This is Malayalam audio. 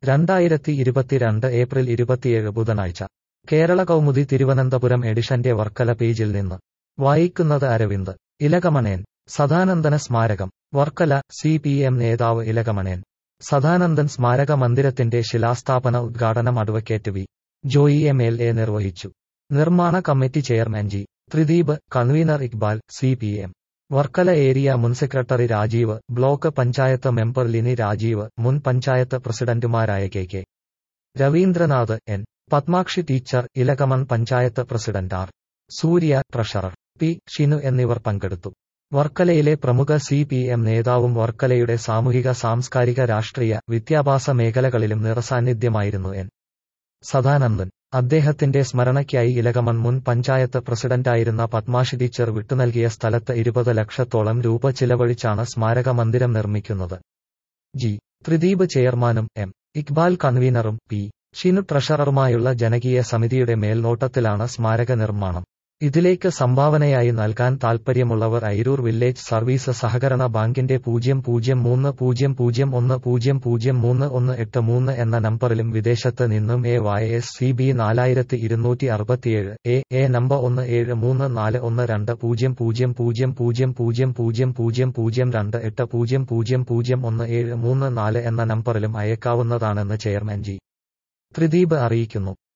രണ്ടായിരത്തി ഇരുപത്തിരണ്ട് ഏപ്രിൽ ഇരുപത്തിയേഴ് ബുധനാഴ്ച കേരള കൗമുദി തിരുവനന്തപുരം എഡിഷന്റെ വർക്കല പേജിൽ നിന്ന് വായിക്കുന്നത് അരവിന്ദ് ഇലകമണേൻ സദാനന്ദന സ്മാരകം വർക്കല സി പി എം നേതാവ് ഇലകമണേൻ സദാനന്ദൻ സ്മാരക മന്ദിരത്തിന്റെ ശിലാസ്ഥാപന ഉദ്ഘാടനം advocate V Joy M L A നിർവഹിച്ചു നിർമ്മാണ committee chairman G Thrideep convener Iqbal C P M Varkala area മുൻ secretary Rajeev block panchayat member Lini Rajeev മുൻ പഞ്ചായത്ത് പ്രസിഡന്റുമാരായ K K Ravindranath N Padmakshi teacher Ilakamon panchayat president R Surya treasurer P Shinu എന്നിവർ പങ്കെടുത്തു വർക്കലയിലെ പ്രമുഖ സി പി എം നേതാവും വർക്കലയുടെ സാമൂഹിക സാംസ്കാരിക രാഷ്ട്രീയ വിദ്യാഭ്യാസ മേഖലകളിലും നിറസാന്നിധ്യമായിരുന്നു എൻ സദാനന്ദൻ അദ്ദേഹത്തിന്റെ സ്മരണയ്ക്കായി ഇലകമൺ മുൻ പഞ്ചായത്ത് പ്രസിഡന്റായിരുന്ന പത്മാഷി ടീച്ചർ വിട്ടുനൽകിയ സ്ഥലത്ത് ഇരുപത് ലക്ഷത്തോളം രൂപ ചിലവഴിച്ചാണ് സ്മാരക മന്ദിരം നിർമ്മിക്കുന്നത് ജി ത്രിദീപ് ചെയർമാനും എം ഇക്ബാൽ കൺവീനറും പി ഷിനു ട്രഷററുമായുള്ള ജനകീയ സമിതിയുടെ മേൽനോട്ടത്തിലാണ് സ്മാരക നിർമ്മാണം ഇതിലേക്ക് സംഭാവനയായി നൽകാൻ താൽപ്പര്യമുള്ളവർ ഐരൂർ വില്ലേജ് സർവീസ് സഹകരണ ബാങ്കിന്റെ പൂജ്യം പൂജ്യം മൂന്ന് പൂജ്യം പൂജ്യം ഒന്ന് പൂജ്യം പൂജ്യം മൂന്ന് ഒന്ന് എട്ട് മൂന്ന് എന്ന നമ്പറിലും വിദേശത്ത് നിന്നും A Y S C B നാലായിരത്തി ഇരുന്നൂറ്റി അറുപത്തിയേഴ് എ എ നമ്പർ ഒന്ന് ഏഴ് മൂന്ന് നാല് ഒന്ന് രണ്ട് പൂജ്യം പൂജ്യം പൂജ്യം പൂജ്യം പൂജ്യം പൂജ്യം പൂജ്യം പൂജ്യം രണ്ട് എട്ട് പൂജ്യം പൂജ്യം പൂജ്യം ഒന്ന് ഏഴ് മൂന്ന് നാല് എന്ന നമ്പറിലും അയക്കാവുന്നതാണെന്ന് ചെയർമാൻ ജി ത്രിദീപ് അറിയിക്കുന്നു